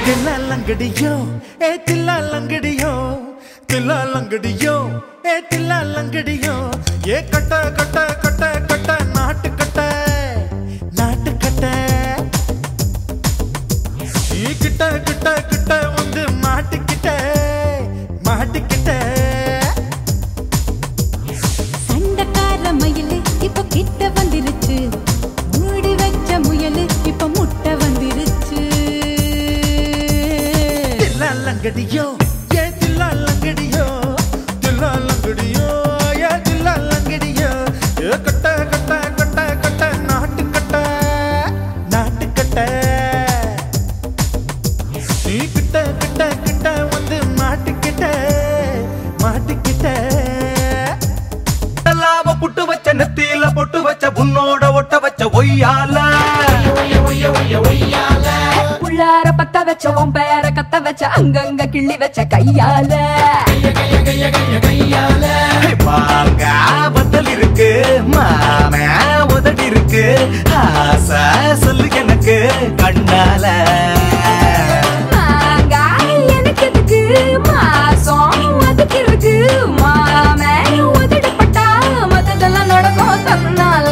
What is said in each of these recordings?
தில்லாலங்கடியோ ஏ தில்லாலங்கடியோ தில்லாலங்கடியோ ஏ தில்லாலங்கடியோ ஏ கட்ட கட்ட கட்ட கட்ட நாட்டு கட்ட நாட்டு கட்ட நீ கிட்ட கிட்ட கிட்ட வந்து மாட்டிக்கிட்ட மாட்டிக்கிட்ட சண்டைக்கார மயிலு இப்ப கிட்ட வந்துருச்சு மூடி வச்ச முயலு இப்ப முட்டை வந்துருச்சு தில்லாலங்கடியோ ஏ தில்லாலங்கடியோ தில்லாலங்கடியோ ஏ தில்லாலங்கடியோ ஏ கட்ட கட்ட கட்ட கட்ட நாட்டு கட்ட நாட்டு கட்ட நீ கிட்ட கிட்ட கிட்ட வந்து மாட்டிக்கிட்ட மாட்டிக்கிட்ட லாவ புட்டு வச்ச நெத்தியில பொட்டு வச்ச உன்னோட ஒட்ட வச்ச ஒய்யால உள்ளார பத்த வச்ச உன் பேர கத்த வச்ச அங்கங்க கிள்ளி வச்ச கையால வாங்க பத்தல் இருக்கு மாம உதடி இருக்கு ஆசை சொல்லு எனக்கு கண்ணால மாங்காய் எனக்கு எதுக்கு மாசம் அதுக்கு இருக்கு மாமே உதடு பட்டா மத்ததெல்லாம் நடக்கும் தன்னால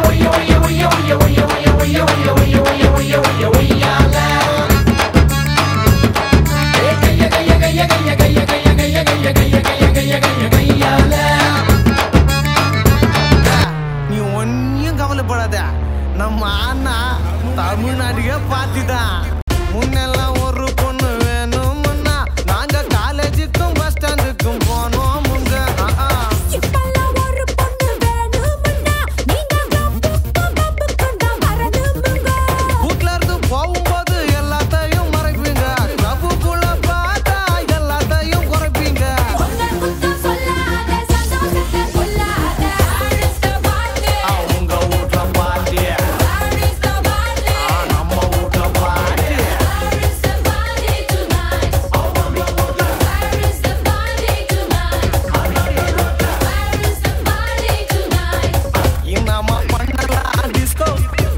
நீ ஒன்னும் கவலைப்படாத நம்ம அண்ணா தமிழ்நாட்டுக்கே பார்த்துதான் முன்னெல்லாம் ஒரு பொண்ணு வேணும்னா நாங்க காலேஜுக்கும் பஸ் ஸ்டாண்டுக்கும் போனோம் முங்க ஆ, ஆ. இப்பெல்லாம் ஒரு பொண்ணு வேணுமுன்னா நீங்க கப்புக்கு கப்புக்கும் தான் வரணுமுங்க வீட்ல இருந்து போகும்போது எல்லாத்தையும் மறைப்பீங்க ரவுக்குள்ள பார்த்தா எல்லாத்தையும் குறைப்பீங்க ஒன்ன குத்தம் சொல்லாத சந்தோஷத்தை கொல்லாத அரிஸ்ட பாட்டு அவங்க வீட்ல பாட்டி அரிஸ்ட பாட்டு நம்ம வீட்ல பாட்டி அரிஸ்ட பாட்டு tonight அரிஸ்ட பாட்டு tonight அரிஸ்ட பாட்டு tonight இன்னமா பண்ணலாம் டிஸ்கோ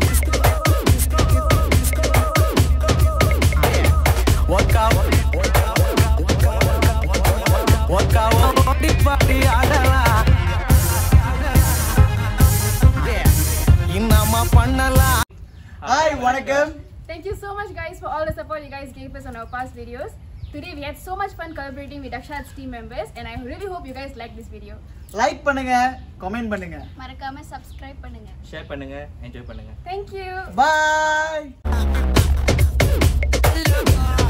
இன்னமா பண்ணலாம் ஹாய் வணக்கம் Thank you so much guys for all the support you guys gave us on our past videos. Today we had so much fun collaborating with Akshat's team members and I really hope you guys like this video. Like பண்ணுங்க comment பண்ணுங்க மறக்காம subscribe பண்ணுங்க. Share பண்ணுங்க enjoy பண்ணுங்க Thank you. Bye